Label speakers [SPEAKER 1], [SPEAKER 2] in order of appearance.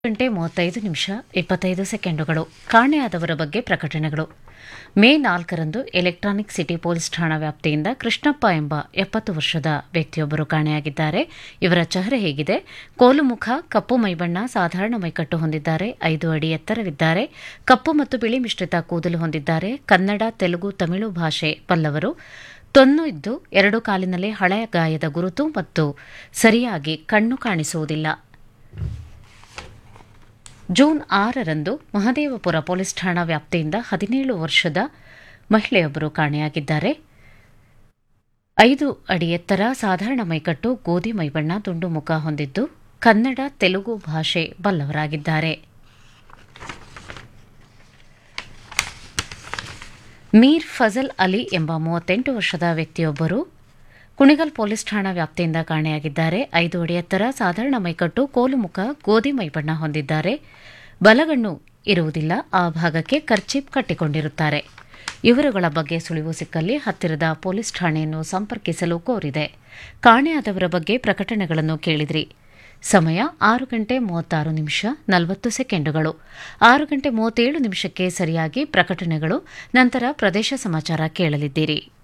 [SPEAKER 1] ಗಂಟೆ ಮೂವತ್ತೈದು ನಿಮಿಷ ಇಪ್ಪತ್ತೈದು ಸೆಕೆಂಡುಗಳು ಕಾಣೆಯಾದವರ ಬಗ್ಗೆ ಪ್ರಕಟಣೆಗಳು ಮೇ ನಾಲ್ಕರಂದು ಎಲೆಕ್ಟ್ರಾನಿಕ್ ಸಿಟಿ ಪೊಲೀಸ್ ಠಾಣಾ ವ್ಯಾಪ್ತಿಯಿಂದ ಕೃಷ್ಣಪ್ಪ ಎಂಬ ಎಪ್ಪತ್ತು ವರ್ಷದ ವ್ಯಕ್ತಿಯೊಬ್ಬರು ಕಾಣೆಯಾಗಿದ್ದಾರೆ ಇವರ ಚೆಹರೆ ಹೇಗಿದೆ ಕೋಲು ಮುಖ ಕಪ್ಪು ಮೈಬಣ್ಣ ಸಾಧಾರಣ ಮೈಕಟ್ಟು ಹೊಂದಿದ್ದಾರೆ ಐದು ಅಡಿ ಎತ್ತರವಿದ್ದಾರೆ ಕಪ್ಪು ಮತ್ತು ಬಿಳಿ ಮಿಶ್ರಿತ ಕೂದಲು ಹೊಂದಿದ್ದಾರೆ ಕನ್ನಡ ತೆಲುಗು ತಮಿಳು ಭಾಷೆ ಬಲ್ಲವರು ತೊನ್ನು ಇದ್ದು ಎರಡು ಕಾಲಿನಲ್ಲಿ ಹಳೆಯ ಗಾಯದ ಗುರುತು ಮತ್ತು ಸರಿಯಾಗಿ ಕಣ್ಣು ಕಾಣಿಸುವುದಿಲ್ಲ ಜೂನ್ ಆರರಂದು ಮಹದೇವಪುರ ಪೊಲೀಸ್ ಠಾಣಾ ವ್ಯಾಪ್ತಿಯಿಂದ ಹದಿನೇಳು ವರ್ಷದ ಮಹಿಳೆಯೊಬ್ಬರು ಕಾಣೆಯಾಗಿದ್ದಾರೆ ಐದು ಅಡಿ ಎತ್ತರ ಸಾಧಾರಣ ಮೈಕಟ್ಟು ಗೋಧಿ ಮೈಬಣ್ಣ ದುಂಡು ಮುಖ ಹೊಂದಿದ್ದು ಕನ್ನಡ ತೆಲುಗು ಭಾಷೆ ಬಲ್ಲವರಾಗಿದ್ದಾರೆ ಮೀರ್ ಫಜಲ್ ಅಲಿ ಎಂಬ ಮೂವತ್ತೆಂಟು ವರ್ಷದ ವ್ಯಕ್ತಿಯೊಬ್ಬರು ಕುಣಿಗಲ್ ಪೊಲೀಸ್ ಠಾಣಾ ವ್ಯಾಪ್ತಿಯಿಂದ ಕಾಣೆಯಾಗಿದ್ದಾರೆ ಐದು ಅಡಿ ಎತ್ತರ ಸಾಧಾರಣ ಮೈಕಟ್ಟು ಕೋಲು ಮುಖ ಗೋಧಿ ಮೈಬಣ್ಣ ಹೊಂದಿದ್ದಾರೆ ಬಲಗಣ್ಣು ಇರುವುದಿಲ್ಲ ಆ ಭಾಗಕ್ಕೆ ಕರ್ಚೀಪ್ ಕಟ್ಟಿಕೊಂಡಿರುತ್ತಾರೆ ಇವರುಗಳ ಬಗ್ಗೆ ಸುಳಿವು ಸಿಕ್ಕಲ್ಲಿ ಹತ್ತಿರದ ಪೊಲೀಸ್ ಠಾಣೆಯನ್ನು ಸಂಪರ್ಕಿಸಲು ಕೋರಿದೆ ಕಾಣೆಯಾದವರ ಬಗ್ಗೆ ಪ್ರಕಟಣೆಗಳನ್ನು ಕೇಳಿದ್ರಿ ಸಮಯ ಆರು ಗಂಟೆ ಮೂವತ್ತಾರು ನಿಮಿಷ ನಲವತ್ತು ಸೆಕೆಂಡುಗಳು ಆರು ಗಂಟೆ ಮೂವತ್ತೇಳು ನಿಮಿಷಕ್ಕೆ ಸರಿಯಾಗಿ ಪ್ರಕಟಣೆಗಳು ನಂತರ ಪ್ರದೇಶ ಸಮಾಚಾರ ಕೇಳಲಿದ್ದೀರಿ